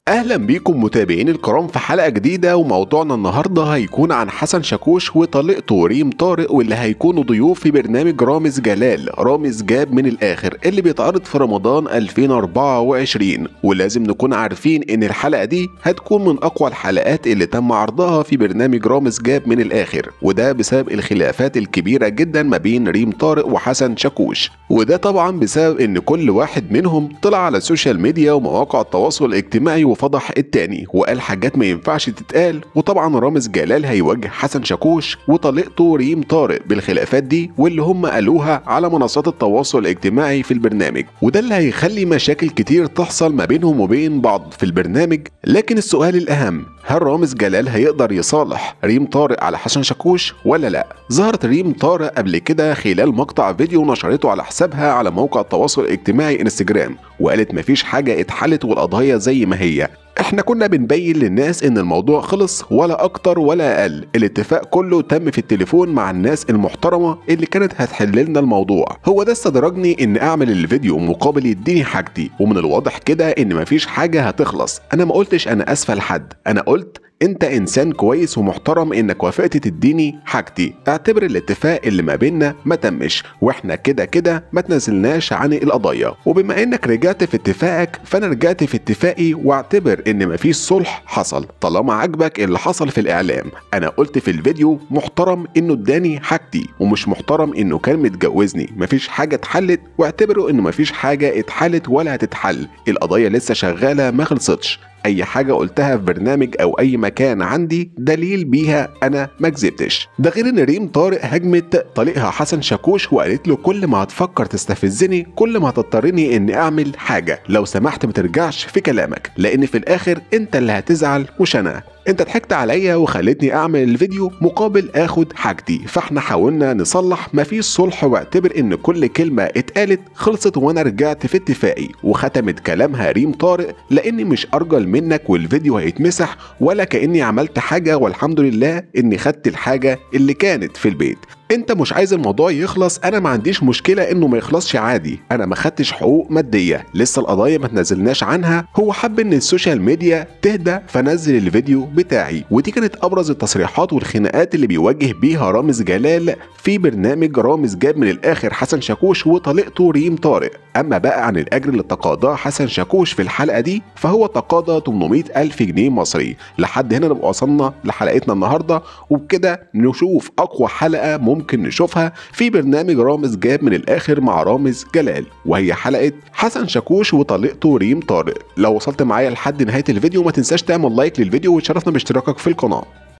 اهلا بيكم متابعين الكرام في حلقه جديده وموضوعنا النهارده هيكون عن حسن شاكوش وطليقته ريم طارق واللي هيكونوا ضيوف في برنامج رامز جلال رامز جاب من الاخر اللي بيتعرض في رمضان 2024 ولازم نكون عارفين ان الحلقه دي هتكون من اقوى الحلقات اللي تم عرضها في برنامج رامز جاب من الاخر وده بسبب الخلافات الكبيره جدا ما بين ريم طارق وحسن شاكوش وده طبعا بسبب ان كل واحد منهم طلع على السوشيال ميديا ومواقع التواصل الاجتماعي وفضح التاني وقال حاجات ما ينفعش تتقال وطبعا رامز جلال هيواجه حسن شاكوش وطليقته ريم طارق بالخلافات دي واللي هم قالوها على منصات التواصل الاجتماعي في البرنامج وده اللي هيخلي مشاكل كتير تحصل ما بينهم وبين بعض في البرنامج لكن السؤال الاهم هل رامز جلال هيقدر يصالح ريم طارق على حسن شاكوش ولا لا ظهرت ريم طارق قبل كده خلال مقطع فيديو نشرته على حسابها على موقع التواصل الاجتماعي انستجرام وقالت مفيش حاجة اتحلت والقضية زي ما هي احنا كنا بنبين للناس ان الموضوع خلص ولا اكتر ولا اقل الاتفاق كله تم في التليفون مع الناس المحترمه اللي كانت هتحل لنا الموضوع هو ده استدرجني ان اعمل الفيديو مقابل يديني حاجتي ومن الواضح كده ان مفيش حاجه هتخلص انا ما قلتش انا اسفه لحد انا قلت انت انسان كويس ومحترم انك وافقت تديني حاجتي اعتبر الاتفاق اللي ما بيننا ما تمش واحنا كده كده ما تنازلناش عن القضايا وبما انك رجعت في اتفاقك فانا رجعت في اتفاقي واعتبر ان مفيش صلح حصل طالما عجبك اللي حصل في الاعلام انا قلت في الفيديو محترم انه اداني حاجتي ومش محترم انه كان متجوزني مفيش حاجه اتحلت واعتبروا انه مفيش حاجه اتحلت ولا هتتحل القضيه لسه شغاله ما خلصتش اي حاجه قلتها في برنامج او اي مكان عندي دليل بيها انا ما كذبتش ده غير ان ريم طارق هجمت طليقها حسن شاكوش وقالت له كل ما هتفكر تستفزني كل ما هتضطرني اني اعمل حاجه لو سمحت ما ترجعش في كلامك لان في الاخر انت اللي هتزعل مش انا انت ضحكت عليا وخلتني اعمل الفيديو مقابل اخد حاجتي فاحنا حاولنا نصلح مفيش صلح واعتبر ان كل كلمه اتقالت خلصت وانا رجعت في اتفاقي وختمت كلامها ريم طارق لاني مش ارجل منك والفيديو هيتمسح ولا كاني عملت حاجه والحمد لله اني خدت الحاجه اللي كانت في البيت انت مش عايز الموضوع يخلص انا ما عنديش مشكله انه ما يخلصش عادي انا ما خدتش حقوق ماديه لسه القضايا ما تنزلناش عنها هو حب ان السوشيال ميديا تهدى فنزل الفيديو بتاعي ودي كانت ابرز التصريحات والخناقات اللي بيواجه بيها رامز جلال في برنامج رامز جاب من الاخر حسن شاكوش وطليقته ريم طارق اما بقى عن الاجر اللي تقاضاه حسن شاكوش في الحلقه دي فهو تقاضى 800 الف جنيه مصري لحد هنا نبقى وصلنا لحلقتنا النهارده وبكده نشوف اقوى حلقه ممكن نشوفها في برنامج رامز جاب من الاخر مع رامز جلال وهي حلقه حسن شاكوش وطليقته ريم طارق لو وصلت معايا لحد نهايه الفيديو ما تنساش تعمل لايك للفيديو وتشرفنا باشتراكك في القناه